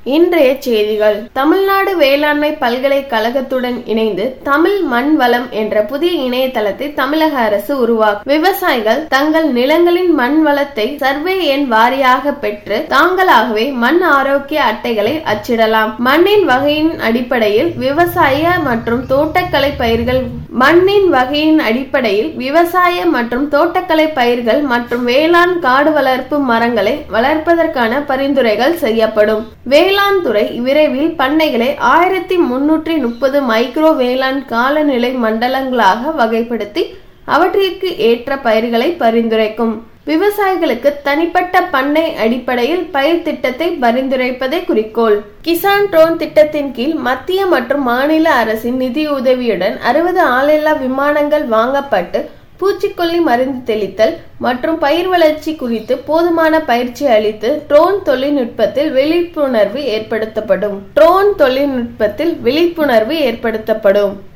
இன்றைய செய்திகள் தமிழ்நாடு வேளாண்மை பல்கலைக்கழகத்துடன் இணைந்து தமிழ் மண் வளம் என்ற புதிய இணையதளத்தை தமிழக அரசு உருவாக்கும் விவசாயிகள் தங்கள் நிலங்களின் மண் வளத்தை சர்வே எண் வாரியாக பெற்று தாங்களாகவே மண் ஆரோக்கிய அட்டைகளை அச்சிடலாம் மண்ணின் வகையின் அடிப்படையில் விவசாய மற்றும் தோட்டக்கலை பயிர்கள் மண்ணின் வகையின் அடிப்படையில் விவசாய மற்றும் தோட்டக்கலை பயிர்கள் மற்றும் வேளாண் காடு வளர்ப்பு மரங்களை வளர்ப்பதற்கான பரிந்துரைகள் செய்யப்படும் வேளாண் துறை விரைவில் பண்ணைகளை ஆயிரத்தி முன்னூற்றி முப்பது மைக்ரோ வேளாண் காலநிலை மண்டலங்களாக வகைப்படுத்தி அவற்றிற்கு ஏற்ற பயிர்களை பரிந்துரைக்கும் விவசாயிகளுக்கு தனிப்பட்ட பண்ணை அடிப்படையில் பயிர் திட்டத்தை பரிந்துரைப்பதே குறிக்கோள் கிசான் ட்ரோன் திட்டத்தின் கீழ் மத்திய மற்றும் மாநில அரசின் நிதியுதவியுடன் அறுபது ஆளில்லா விமானங்கள் வாங்கப்பட்டு பூச்சிக்கொல்லி மருந்து தெளித்தல் மற்றும் பயிர் வளர்ச்சி குறித்து போதுமான பயிற்சி அளித்து ட்ரோன் தொழில்நுட்பத்தில் விழிப்புணர்வு ஏற்படுத்தப்படும் ட்ரோன் தொழில்நுட்பத்தில் விழிப்புணர்வு ஏற்படுத்தப்படும்